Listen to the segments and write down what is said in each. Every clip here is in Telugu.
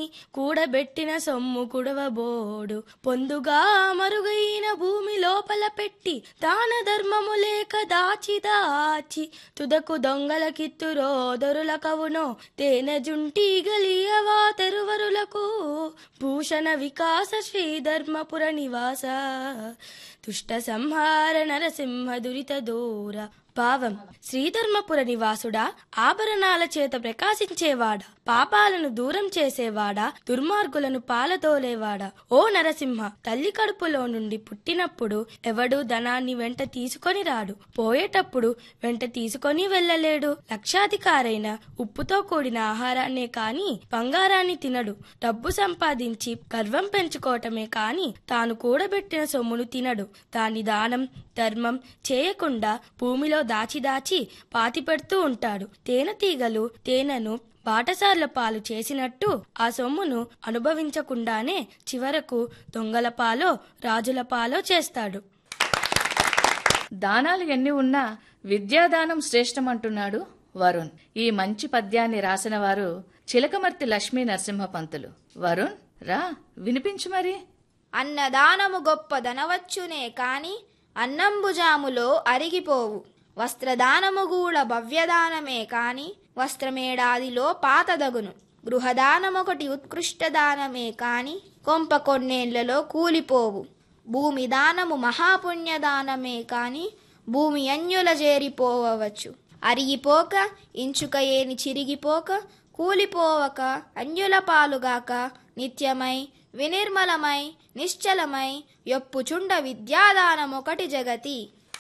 కూడబెట్టిన సొమ్ము కుడవబోడు పొందుగా మరుగైన భూమి లోపల పెట్టి దాన ధర్మము లేక దాచి దాచి తుదకు దొంగల కిత్తురో దొరుల కవునో తేనె జుంటి గలియవా తెరువరులకు భూషణ వికాస శ్రీ ధర్మపుర నివాస దుష్ట సంహార నరసింహ దురిత దూర భావం శ్రీధర్మపుర నివాసుడా ఆభరణాల చేత ప్రకాశించేవాడా పాపాలను దూరం చేసేవాడా దుర్మార్గులను పాలదోలేవాడా ఓ నరసింహ తల్లి కడుపులో నుండి పుట్టినప్పుడు ఎవడు ధనాన్ని వెంట తీసుకొని రాడు పోయేటప్పుడు వెంట తీసుకొని వెళ్ళలేడు లక్షాధికారైన ఉప్పుతో కూడిన ఆహారాన్నే కాని బంగారాన్ని తినడు డబ్బు సంపాదించి గర్వం పెంచుకోవటమే కాని తాను కూడబెట్టిన సొమ్మును తినడు దాని దానం ధర్మం చేయకుండా భూమిలో దాచి దాచి పాతిపెడుతూ ఉంటాడు తేనెటీగలు తేనెను బాటసార్ల పాలు చేసినట్టు ఆ సొమ్మును అనుభవించకుండానే చివరకు దొంగల పాలో రాజుల పాలో చేస్తాడు దానాలు ఎన్ని ఉన్నా విద్యాదానం శ్రేష్టమంటున్నాడు వరుణ్ ఈ మంచి పద్యాన్ని రాసిన వారు చిలకమర్తి లక్ష్మీ నరసింహ పంతులు వరుణ్ రా వినిపించు మరి అన్నదానము గొప్పదనవచ్చునే కాని అన్నంబుజాములో అరిగిపోవు వస్త్రదానము కూడా భవ్యదానమే కాని వస్త్రమేడాదిలో పాతదగును గృహదానమొకటి ఉత్కృష్ట దానమే కాని కొంప కొన్నేళ్లలో కూలిపోవు భూమి దానము మహాపుణ్యదానమే కాని భూమి అన్యుల చేరిపోవచ్చు అరిగిపోక ఇంచుక ఏని చిరిగిపోక కూలిపోవక అన్యుల పాలుగాక నిత్యమై వినిర్మలమై నిశ్చలమై యొప్పుచుండ విద్యాదానమొకటి జగతి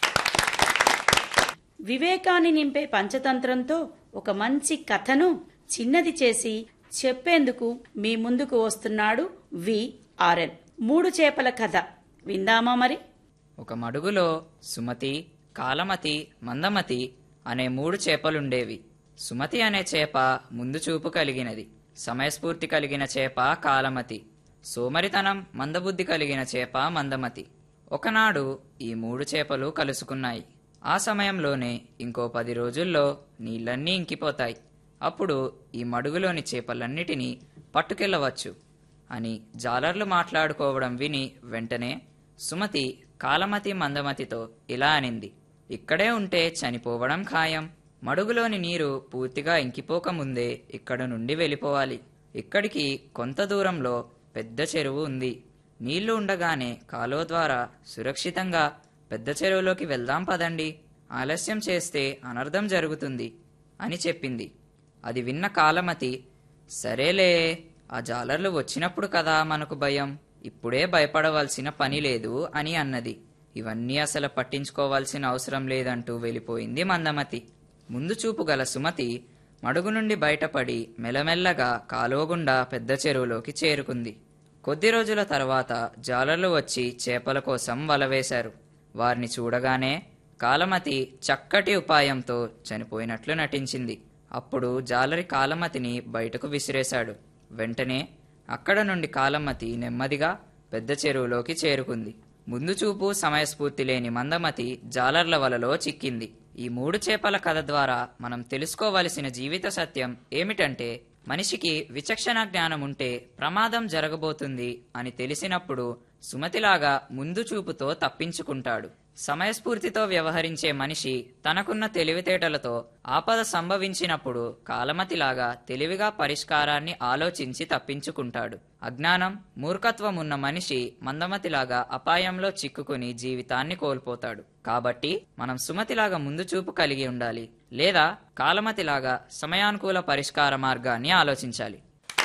వివేకాన్ని నింపే పంచతంత్రంతో ఒక మంచి కథను చిన్నది చేసి చెప్పేందుకు మీ ముందుకు వస్తున్నాడు విఆర్ఎన్ మూడు చేపల కథ విందామా మరి ఒక మడుగులో సుమతి కాలమతి మందమతి అనే మూడు చేపలుండేవి సుమతి అనే చేప ముందు చూపు కలిగినది సమయస్ఫూర్తి కలిగిన చేప కాలమతి సోమరితనం మందబుద్ధి కలిగిన చేప మందమతి ఒకనాడు ఈ మూడు చేపలు కలుసుకున్నాయి ఆ సమయంలోనే ఇంకో పది రోజుల్లో నీళ్ళన్నీ ఇంకిపోతాయి అప్పుడు ఈ మడుగులోని చేపలన్నిటినీ పట్టుకెళ్ళవచ్చు అని జాలర్లు మాట్లాడుకోవడం విని వెంటనే సుమతి కాలమతి మందమతితో ఇలా అనింది ఇక్కడే ఉంటే చనిపోవడం ఖాయం మడుగులోని నీరు పూర్తిగా ఇంకిపోకముందే ఇక్కడ నుండి వెళ్ళిపోవాలి ఇక్కడికి కొంత దూరంలో పెద్ద చెరువు ఉంది నీళ్లు ఉండగానే కాలువ ద్వారా సురక్షితంగా పెద్ద చెరువులోకి వెళ్దాం పదండి ఆలస్యం చేస్తే అనర్థం జరుగుతుంది అని చెప్పింది అది విన్న కాలమతి సరేలే ఆ జాలర్లు వచ్చినప్పుడు కదా మనకు భయం ఇప్పుడే భయపడవలసిన పని లేదు అని అన్నది ఇవన్నీ అసలు పట్టించుకోవాల్సిన అవసరం లేదంటూ వెళ్ళిపోయింది మందమతి ముందు చూపు గల సుమతి మడుగు నుండి బయటపడి మెల్లమెల్లగా కాలువగుండా పెద్ద చెరువులోకి చేరుకుంది కొద్ది రోజుల తర్వాత జాలర్లు వచ్చి చేపల కోసం వలవేశారు వారిని చూడగానే కాలమతి చక్కటి ఉపాయంతో చనిపోయినట్లు నటించింది అప్పుడు జాలరి కాలమతిని బయటకు విసిరేశాడు వెంటనే అక్కడ నుండి కాలమతి నెమ్మదిగా పెద్ద చెరువులోకి చేరుకుంది ముందు చూపు సమయస్ఫూర్తి లేని మందమతి జాలర్ల వలలో చిక్కింది ఈ మూడు చేపల కథ ద్వారా మనం తెలుసుకోవలసిన జీవిత సత్యం ఏమిటంటే మనిషికి విచక్షణ జ్ఞానం ఉంటే ప్రమాదం జరగబోతుంది అని తెలిసినప్పుడు సుమతిలాగా ముందు చూపుతో తప్పించుకుంటాడు సమయస్ఫూర్తితో వ్యవహరించే మనిషి తనకున్న తెలివితేటలతో ఆపద సంభవించినప్పుడు కాలమతిలాగా తెలివిగా పరిష్కారాన్ని ఆలోచించి తప్పించుకుంటాడు అజ్ఞానం మూర్ఖత్వం ఉన్న మనిషి మందమతిలాగా అపాయంలో చిక్కుకుని జీవితాన్ని కోల్పోతాడు కాబట్టి మనం సుమతిలాగా ముందు చూపు కలిగి ఉండాలి లేదా కాలమతిలాగా సమయానుకూల పరిష్కార మార్గాన్ని ఆలోచించాలి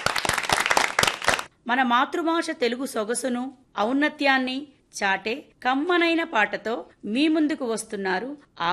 మన మాతృభాష తెలుగు సొగసును ఔన్నత్యాన్ని చాటే కమ్మనైన పాటతో మీ ముందుకు వస్తున్నారు